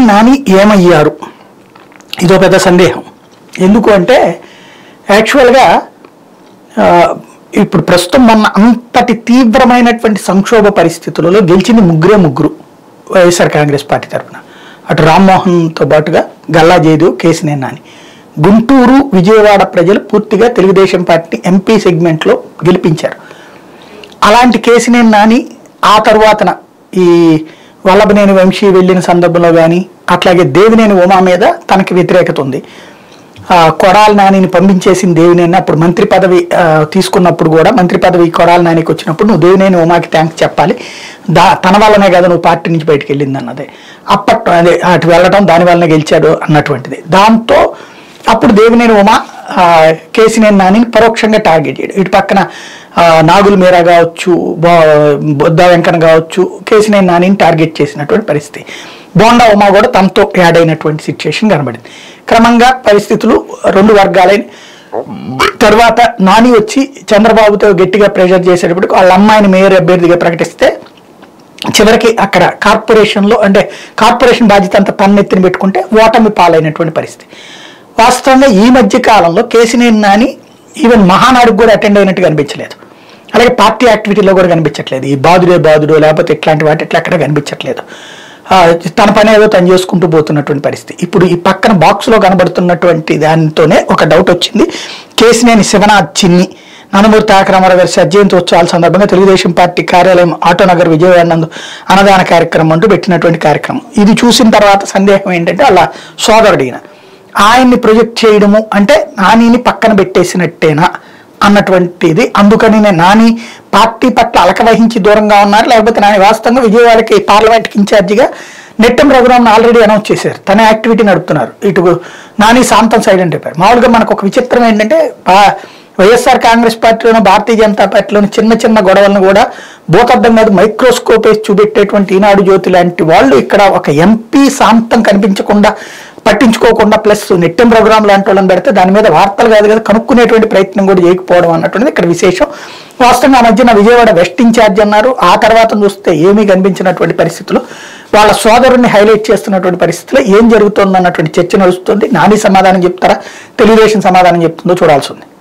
నాని ఏమయ్యారు ఇదో పెద్ద సందేహం ఎందుకు అంటే యాక్చువల్గా ఆ, ఇప్పుడు ప్రస్తుతం మొన్న అంతటి తీవ్రమైనటువంటి సంక్షోభ పరిస్థితులలో గెలిచింది ముగ్గురే ముగ్గురు వైఎస్ఆర్ కాంగ్రెస్ పార్టీ తరఫున అటు రామ్మోహన్తో పాటుగా గల్లా జయదేవ్ కేసినేని నాని గుంటూరు విజయవాడ ప్రజలు పూర్తిగా తెలుగుదేశం పార్టీ ఎంపీ సెగ్మెంట్లో గెలిపించారు అలాంటి కేసినేని నాని ఆ తర్వాతన ఈ వల్లభనేని వంశీ వెళ్ళిన సందర్భంలో కానీ అట్లాగే దేవినేని ఉమా మీద తనకి వ్యతిరేకత ఉంది ఆ, కొడాల నానిని పంపించేసిన దేవినేని అప్పుడు మంత్రి పదవి ఆ, తీసుకున్నప్పుడు కూడా మంత్రి పదవి కొడాల నానికి వచ్చినప్పుడు నువ్వు దేవినేని ఉమాకి థ్యాంక్స్ చెప్పాలి దా తన వల్లనే కదా నువ్వు పార్టీ నుంచి బయటకు వెళ్ళింది అన్నదే అప్పట్లో అదే అటు వెళ్ళడం దాని వల్లనే గెలిచాడు అన్నటువంటిది దాంతో అప్పుడు దేవినేని ఉమా ఆ, కేసినేని నానిని పరోక్షంగా టార్గెట్ చేయడు ఇటు పక్కన ఆ, నాగుల మీరా కావచ్చు బో- బొద్దా వెంకన్న కావచ్చు కేసినేని నానిని టార్గెట్ చేసినటువంటి పరిస్థితి బోండా ఉమా కూడా తనతో యాడ్ అయినటువంటి సిచ్యుయేషన్ కనబడింది క్రమంగా పరిస్థితులు రెండు వర్గాలైన తర్వాత నాని వచ్చి చంద్రబాబుతో గట్టిగా ప్రెషర్ చేసేటప్పటికి వాళ్ళ అమ్మాయిని మేయర్ అభ్యర్థిగా ప్రకటిస్తే చివరికి అక్కడ కార్పొరేషన్లో అంటే కార్పొరేషన్ బాధ్యత అంతా తన్నెత్తిన పెట్టుకుంటే ఓటమి పాలైనటువంటి పరిస్థితి వాస్తవంగా ఈ మధ్య కాలంలో కేసినేని నాని ఈవెన్ మహానాడుకు కూడా అటెండ్ అయినట్టు కనిపించలేదు అలాగే పార్టీ యాక్టివిటీలో కూడా కనిపించట్లేదు ఈ బాదుడే బాదుడు లేకపోతే ఇట్లాంటి వాటి ఇట్లా ఎక్కడ కనిపించట్లేదు ఆ, తన పని ఏదో తను చేసుకుంటూ పోతున్నటువంటి పరిస్థితి ఇప్పుడు ఈ పక్కన బాక్స్లో కనబడుతున్నటువంటి దానితోనే ఒక డౌట్ వచ్చింది కేసినేని శివనాథ్ చిన్ని నందమూరి తారక రామారావు గారి సజ్జయంతోత్సవాల సందర్భంగా తెలుగుదేశం పార్టీ కార్యాలయం ఆటోనగర్ విజయవాడ నందు అన్నదాన కార్యక్రమం అంటూ పెట్టినటువంటి కార్యక్రమం ఇది చూసిన తర్వాత సందేహం ఏంటంటే అలా సోదరుడిన ఆయన్ని ప్రొజెక్ట్ చేయడము అంటే నానిని పక్కన పెట్టేసినట్టేనా అన్నటువంటిది అందుకని నేను నాని పార్టీ పట్ల అలక వహించి దూరంగా ఉన్నారు లేకపోతే నాని వాస్తవంగా విజయవాడకి పార్లమెంట్కి ఇన్ఛార్జిగా నెట్టం రఘురామ్ని ఆల్రెడీ అనౌన్స్ చేశారు తన యాక్టివిటీ నడుపుతున్నారు ఇటు నాని శాంతం సైలెంట్ అయిపోయారు మామూలుగా మనకు ఒక విచిత్రం ఏంటంటే పా- వైఎస్ఆర్ కాంగ్రెస్ పార్టీలోను భారతీయ జనతా పార్టీలోని చిన్న చిన్న గొడవలను కూడా భూతద్దం మీద మైక్రోస్కోప్ వేసి చూపెట్టేటువంటి ఈనాడు జ్యోతి లాంటి వాళ్ళు ఇక్కడ ఒక ఎంపీ శాంతం కనిపించకుండా పట్టించుకోకుండా ప్లస్ నెట్టెం ప్రోగ్రామ్ లాంటి వాళ్ళని పెడితే దాని మీద వార్తలు కాదు కదా కనుక్కునేటువంటి ప్రయత్నం కూడా చేయకపోవడం అన్నటువంటిది ఇక్కడ విశేషం వాస్తవంగా ఆ మధ్యన విజయవాడ వెస్ట్ ఇన్ఛార్జ్ అన్నారు ఆ తర్వాత చూస్తే ఏమీ కనిపించినటువంటి పరిస్థితులు వాళ్ళ సోదరుని హైలైట్ చేస్తున్నటువంటి పరిస్థితుల్లో ఏం జరుగుతుంది అన్నటువంటి చర్చ నడుస్తుంది నాని సమాధానం చెప్తారా తెలుగుదేశం సమాధానం చెప్తుందో చూడాల్సి ఉంది